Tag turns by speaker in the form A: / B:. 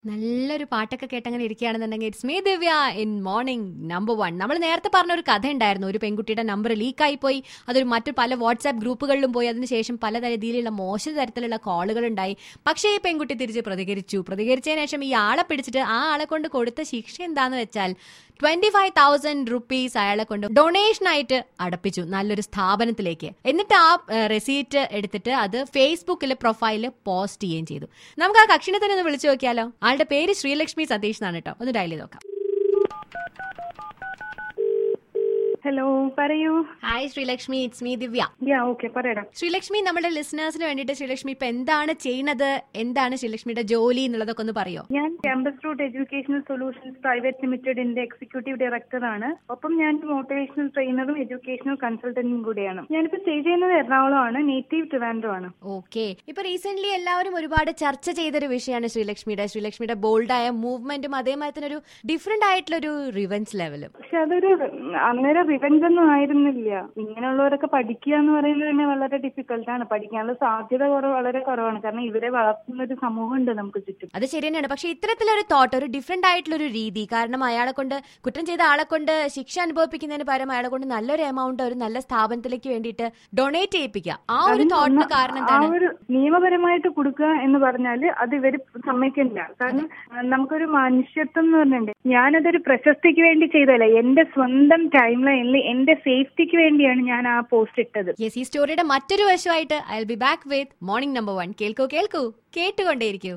A: നല്ലൊരു പാട്ടൊക്കെ കേട്ടങ്ങനെ ഇരിക്കുകയാണെന്നുണ്ടെങ്കിൽ it's me Divya in morning number one നമ്മൾ നേരത്തെ പറഞ്ഞ ഒരു കഥ ഉണ്ടായിരുന്നു ഒരു പെൺകുട്ടിയുടെ നമ്പർ ലീക്കായി പോയി അതൊരു മറ്റു പല വാട്സാപ്പ് ഗ്രൂപ്പുകളിലും പോയി അതിനുശേഷം പല രീതിയിലുള്ള മോശം തരത്തിലുള്ള കോളുകൾ ഉണ്ടായി പക്ഷേ ഈ പെൺകുട്ടി തിരിച്ച് പ്രതികരിച്ചു പ്രതികരിച്ചതിന് ശേഷം ഈ ആളെ പിടിച്ചിട്ട് ആ ആളെ കൊണ്ട് കൊടുത്ത ശിക്ഷ എന്താന്ന് വെച്ചാൽ ട്വന്റി ഫൈവ് തൗസൻഡ് റുപ്പീസ് അയാളെ കൊണ്ട് ഡൊണേഷൻ ആയിട്ട് അടപ്പിച്ചു നല്ലൊരു സ്ഥാപനത്തിലേക്ക് എന്നിട്ട് ആ റെസീറ്റ് എടുത്തിട്ട് അത് ഫേസ്ബുക്കിലെ പ്രൊഫൈലിൽ പോസ്റ്റ് ചെയ്യുകയും ചെയ്തു നമുക്ക് ആ കക്ഷിനെ തന്നെ ഒന്ന് വിളിച്ചു നോക്കിയാലോ ആളുടെ പേര് ശ്രീലക്ഷ്മി സതീഷ് എന്നാണ് കേട്ടോ ഒന്ന് ഡയൽ ചെയ്ത് നോക്കാം
B: ഹലോ പറയൂ
A: hi Sreelakshmi it's me Divya
B: yeah okay പറയടാ
A: ശ്രീലക്ഷ്മി നമ്മുടെ ലിസണേഴ്സിന് വേണ്ടിയിട്ട് ശ്രീലക്ഷ്മി ഇപ്പൊ എന്താണ് ചെയ്യുന്നത് എന്താണ് ശ്രീലക്ഷ്മിയുടെ ജോലി എന്നുള്ളതൊക്കെ ഒന്ന് പറയോ
B: ഞാൻ campus route educational solutions private ലിമിറ്റഡിന്റെ എക്സിക്യൂട്ടീവ് ഡയറക്ടറാണ് ഒപ്പം ഞാൻ മോട്ടിവേഷണൽ ട്രെയിനറും എഡ്യൂക്കേഷണൽ കൺസൾട്ടന്റും കൂടിയാണ് ഞാനിപ്പോ സ്റ്റേ ചെയ്യുന്നത് എറണാകുളമാണ് നേറ്റീവ് ട്രിവാൻഡ്രോ ആണ്
A: ഓക്കെ ഇപ്പൊ റീസെന്റ് എല്ലാവരും ഒരുപാട് ചർച്ച ചെയ്തൊരു വിഷയമാണ് ശ്രീലക്ഷ്മിയുടെ ശ്രീലക്ഷ്മിയുടെ ബോൾഡായ മൂവ്മെന്റും അതേമാതിരി തന്നെ ഒരു ഡിഫറെന്റ് ആയിട്ടുള്ള ഒരു റിവൻസ് ലെവലും
B: പക്ഷെ അതൊരു അന്നേരം റിവെഞ്ച് ഒന്നും ആയിരുന്നില്ല ഇങ്ങനെയുള്ളവരൊക്കെ പഠിക്കുക എന്ന് പറയുന്നത് തന്നെ വളരെ ഡിഫിക്കൽട്ടാണ് പഠിക്കാനുള്ള സാധ്യത കുറവ് വളരെ കുറവാണ് കാരണം ഇവരെ വളർത്തുന്ന ഒരു സമൂഹമുണ്ട് നമുക്ക് ചുറ്റും
A: അത് ശരി തന്നെയാണ് പക്ഷെ ഇത്തരത്തിലൊരു തോട്ട് ഒരു ഡിഫറെന്റ് ആയിട്ടുള്ള ഒരു രീതി കാരണം അയാളെ കൊണ്ട് കുറ്റം ചെയ്ത ആളെ കൊണ്ട് ശിക്ഷ അനുഭവിപ്പിക്കുന്നതിന് പകരം അയാളെ കൊണ്ട് നല്ലൊരു എമൗണ്ട് ഒരു നല്ല സ്ഥാപനത്തിലേക്ക് വേണ്ടിയിട്ട് ഡൊണേറ്റ് ചെയ്യിപ്പിക്കുക ആ ഒരു തോട്ടിന് കാരണം
B: ആ
A: എന്താണ്
B: ഒരു നിയമപരമായിട്ട് കൊടുക്കുക എന്ന് പറഞ്ഞാൽ അത് ഇവര് സമ്മതിക്കില്ല കാരണം ആ, നമുക്കൊരു മനുഷ്യത്വം എന്ന് പറഞ്ഞിട്ടുണ്ട് ഞാനതൊരു പ്രശസ്തിക്ക് വേണ്ടി ചെയ്തതല്ല എന്റെ സ്വന്തം ടൈം ലൈനിൽ എന്റെ സേഫ്റ്റിക്ക് വേണ്ടിയാണ് ഞാൻ ആ പോസ്റ്റ് ഇട്ടത്
A: യെസ് ഈ സ്റ്റോറിയുടെ മറ്റൊരു വശമായിട്ട് I be back with morning number one കേൾക്കൂ കേൾക്കൂ കേട്ടുകൊണ്ടേയിരിക്കൂ